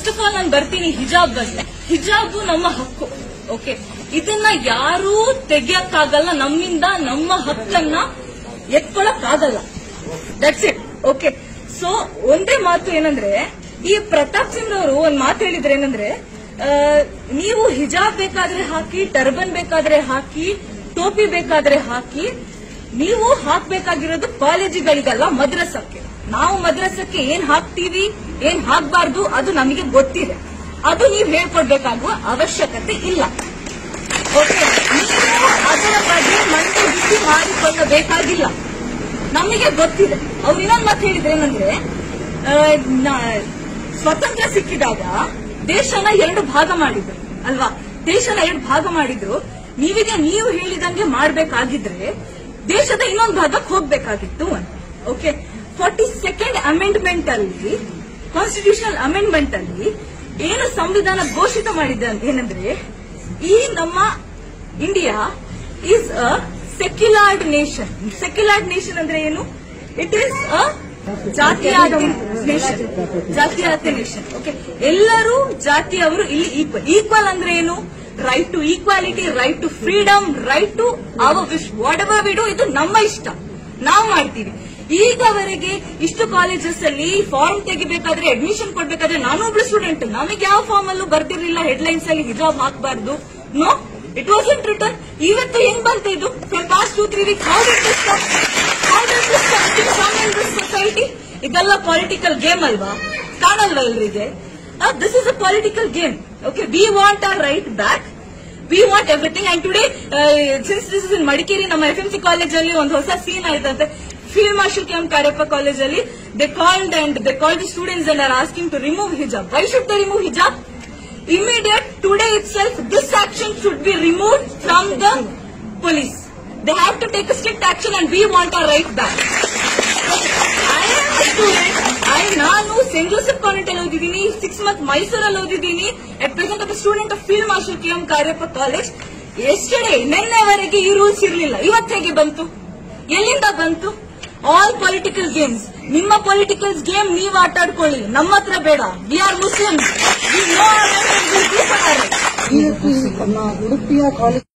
first of all ನಾನು ಬರ್ತೀನಿ ಹಿಜಾಬ್ ಬಗ್ಗೆ ಹಿಜಾಬ್ ನಮ್ಮ ಹಕ್ಕು ಓಕೆ ಇದನ್ನ ಯಾರೂ ತೆಗಿಯಕ್ಕಾಗಲ್ಲ ನಮ್ಮಿಂದ ನಮ್ಮ ಹಕ್ಕನ್ನ ಎತ್ಕೊಳಕ್ಕಾಗಲ್ಲ ದಟ್ಸ್ ಇಟ್ ಓಕೆ ಸೊ ಒಂದೇ ಮಾತು ಏನಂದ್ರೆ ಈ ಪ್ರತಾಪ್ ಸಿಂಗ್ ಅವರು ಒಂದ್ ಮಾತು ಹೇಳಿದ್ರೆ ಏನಂದ್ರೆ ಆ, ನೀವು ಹಿಜಾಬ್ ಬೇಕಾದ್ರೆ ಹಾಕಿ ಟರ್ಬನ್ ಬೇಕಾದ್ರೆ ಹಾಕಿ ಟೋಪಿ ಬೇಕಾದ್ರೆ ಹಾಕಿ ನೀವು ಹಾಕ್ಬೇಕಾಗಿರೋದು ಕಾಲೇಜುಗಳಿಗಲ್ಲ ಮದ್ರಸಕ್ಕೆ ನಾವು ಮದ್ರಸಕ್ಕೆ ಏನ್ ಹಾಕ್ತೀವಿ ಏನ್ ಹಾಕ್ಬಾರ್ದು ಅದು ನಮಗೆ ಗೊತ್ತಿದೆ ಅದು ನೀವು ಹೇಳ್ಕೊಡ್ಬೇಕಾಗುವ ಅವಶ್ಯಕತೆ ಇಲ್ಲ ಓಕೆ ನೀವು ಅದರ ಬಗ್ಗೆ ಮಂಡೆ ಬಿಸಿ ಮಾಡಿಕೊಳ್ಳಬೇಕಾಗಿಲ್ಲ ನಮಗೆ ಗೊತ್ತಿದೆ ಅವ್ರು ಇನ್ನೊಂದು ಮಾತು ಹೇಳಿದ್ರೆ ಏನಂದ್ರೆ ಆ, ನ- ಸ್ವತಂತ್ರ ಸಿಕ್ಕಿದಾಗ ದೇಶನ ಎರಡು ಭಾಗ ಮಾಡಿದ್ರು ಅಲ್ವಾ ದೇಶನ ಎರಡು ಭಾಗ ಮಾಡಿದ್ರು ನೀವೀಗ ನೀವು ಹೇಳಿದಂಗೆ ಮಾಡ್ಬೇಕಾಗಿದ್ರೆ ದೇಶದ ಇನ್ನೊಂದು ಭಾಗಕ್ಕೆ ಹೋಗ್ಬೇಕಾಗಿತ್ತು ಓಕೆ ಫಾರ್ಟಿ ಸೆಕೆಂಡ್ ಅಮೆಂಡ್ಮೆಂಟ್ ಅಲ್ಲಿ ಕಾನ್ಸ್ಟಿಟ್ಯೂಷನಲ್ ಅಮೆಂಡ್ಮೆಂಟ್ ಅಲ್ಲಿ ಏನು ಸಂವಿಧಾನ ಘೋಷಿತ ಮಾಡಿದೆ ಅಂತ ಏನಂದ್ರೆ ಈ ನಮ್ಮ India is a secular nation secular nation ಅಂದ್ರೆ ಏನು ಇಟ್ ಈಸ್ ಅ ಜಾತಿಯಾತಿ ನೇಷನ್ ಜಾತಿಯಾತಿ ನೇಷನ್ ಓಕೆ ಎಲ್ಲರೂ ಜಾತಿಯವರು ಇಲ್ಲಿ ಈಕ್ವಲ್ ಈಕ್ವಲ್ ಅಂದ್ರೆ ಏನು right to equality right to freedom right to our wish whatever we do ಇದು ನಮ್ಮ ಇಷ್ಟ ನಾವು ಮಾಡ್ತೀವಿ ಈಗವರೆಗೆ ಇಷ್ಟು ಕಾಲೇಜಸ್ ಅಲ್ಲಿ ಫಾರ್ಮ್ ತೆಗಿಬೇಕಾದ್ರೆ ಅಡ್ಮಿಷನ್ ಕೊಡ್ಬೇಕಾದ್ರೆ ನಾನು ಒಬ್ಳು ಸ್ಟೂಡೆಂಟ್ ನಮಗೆ ಯಾವ ಫಾರ್ಮ್ ಅಲ್ಲೂ ಬರ್ತಿರ್ಲಿಲ್ಲ ಹೆಡ್ಲೈನ್ಸ್ ಅಲ್ಲಿ ಹಿಜಾಬ್ ಹಾಕಬಾರ್ದು no it was in return ಇವತ್ತು ಹೆಂಗ್ ಬಂತ ಇದು from past two three week how did this how did this come in this society ಇದೆಲ್ಲ ಪೊಲಿಟಿಕಲ್ ಗೇಮ್ ಅಲ್ವಾ ಕಾಣಲ್ವಾ ಎಲ್ರಿಗೆ this is a political game okay we want our right back we want everything and today since this is in Madikeri ನಮ್ಮ F M C college ಅಲ್ಲಿ ಒಂದು ಹೊಸ scene ಆಯ್ತಂತೆ field marshal K M Cariappa college ಅಲ್ಲಿ they called and they call the students and are asking to remove ಹಿಜಾಬ್ why should they remove ಹಿಜಾಬ್ immediate today itself this action should be remove from the police they have to take a strict action and we want our right back I am student I ನಾನು saint Joseph convent ಅಲ್ಲಿ ಓದಿದ್ದೀನಿ six month ಮೈಸೂರಲ್ಲಿ ಓದಿದ್ದೀನಿ at present of student of field marshal K M Cariappa college yesterday ನಿನ್ನೆವರೆಗೆ ಈ rules ಇರಲಿಲ್ಲ ಇವತ್ತು ಹೇಗೆ ಬಂತು ಎಲ್ಲಿಂದ ಬಂತು ಆಲ್ ಪೊಲಿಟಿಕಲ್ ಗೇಮ್ಸ್ ನಿಮ್ಮ ಪೊಲಿಟಿಕಲ್ ಗೇಮ್ ನೀವು ಆಟ ಆಡ್ಕೊಳ್ಳಿ ನಮ್ಮ ಹತ್ರ ಬೇಡ ವಿ ಆರ್ ಮುಸ್ಲಿಮ್ಸ್ ಈ ನಮ್ಮ ಉಡುಪಿಯ ಕಾಲೇಜ್